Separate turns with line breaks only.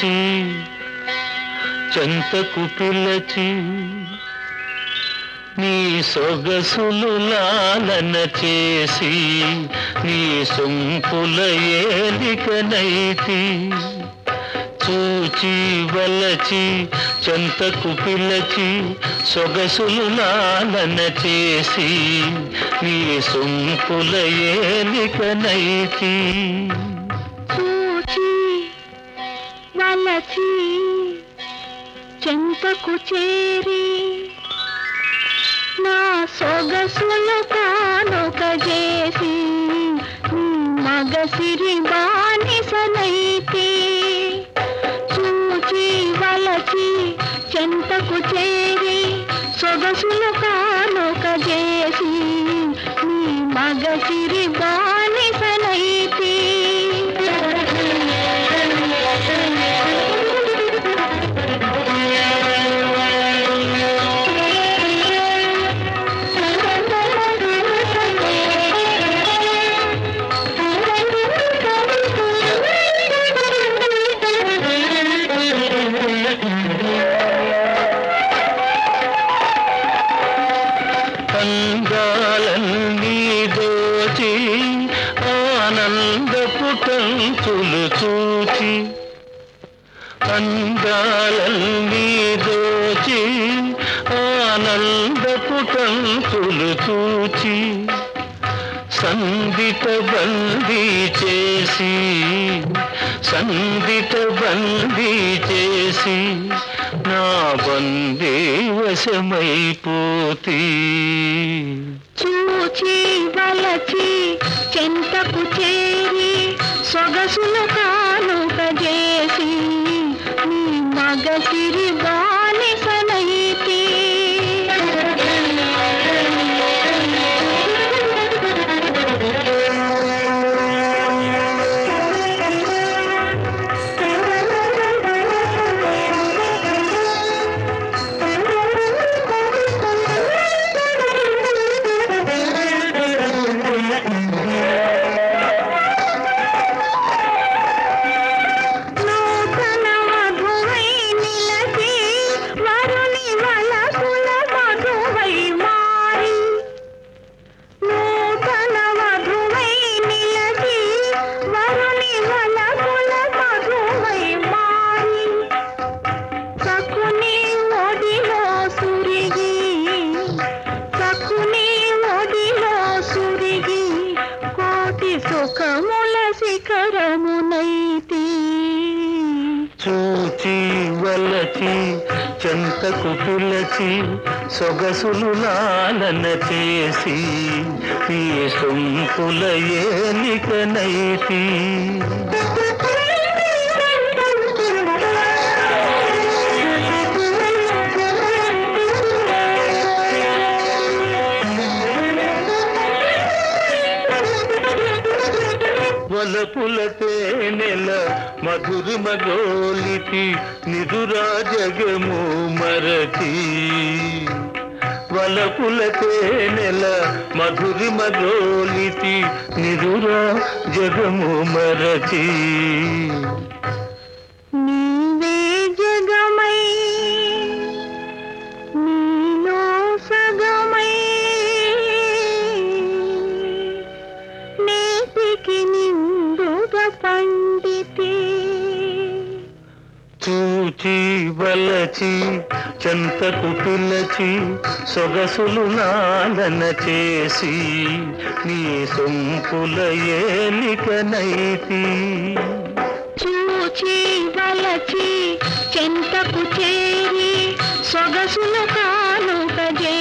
వలచి చెంతకు పిలచి నీ సొగసులు లాలన చేసి నీ సొంపుల ఏలికనైతి చూచి వలచి చెంతకు పిలచి సొగసులు లాలన చేసి నీ సొంపుల ఏలికనైతి
చూచి వలచి చెంతకు చేరి నా సొగసులు కానుక చేసి నీ మగసిరి బానిసనైతే చూచి వలచి చెంతకు చేరి సొగసులు కానుక చేసి నీ మగసిరి బానిసనైతే
అందాలన్నీ దోచి ఆనందపు టంచులు చూచి అందాలన్నీ దోచి ఆనందపు టంచులు చూచి సందిట బందీ చేసి సందిట బందీ చేసి నా బందీ వశమైపోతీ
చూచి వలచి చెంతకు చేరి సొగసులు కానుక చేసి నీ మగసిరి బానిసనైతే నూతన మధువై నిలచి వరుని వలపుల మధువై మారి నూతన మధువై నిలచి వరుని వలపుల మధువై మారి సకుని ఒడిలో సురిగి సకుని ఒడిలో సురిగి కోటి సుఖముల శిఖరమునైతి
చూచి వలచి చెంతకు పిలచి సొగసులు లాలన చేసి ఈ సొంపుల ఏలికనైతి వలపుల తేనెల మధురిమ గోలితి నిదురా జగము మరచి వలపుల తేనెల మధురిమ గోలితి నిదురా జగము మరచి
నీవే జగమై నీలో సగమై నేటికి నిండుగా పండితే
చూచి వలచి చెంతకు పిలచి సొగసులు నాలన చేసి నీ సొంపుల ఏలికనైతి
చూచి వలచి చెంతకు చేరి సొగసులు కానుక చేసి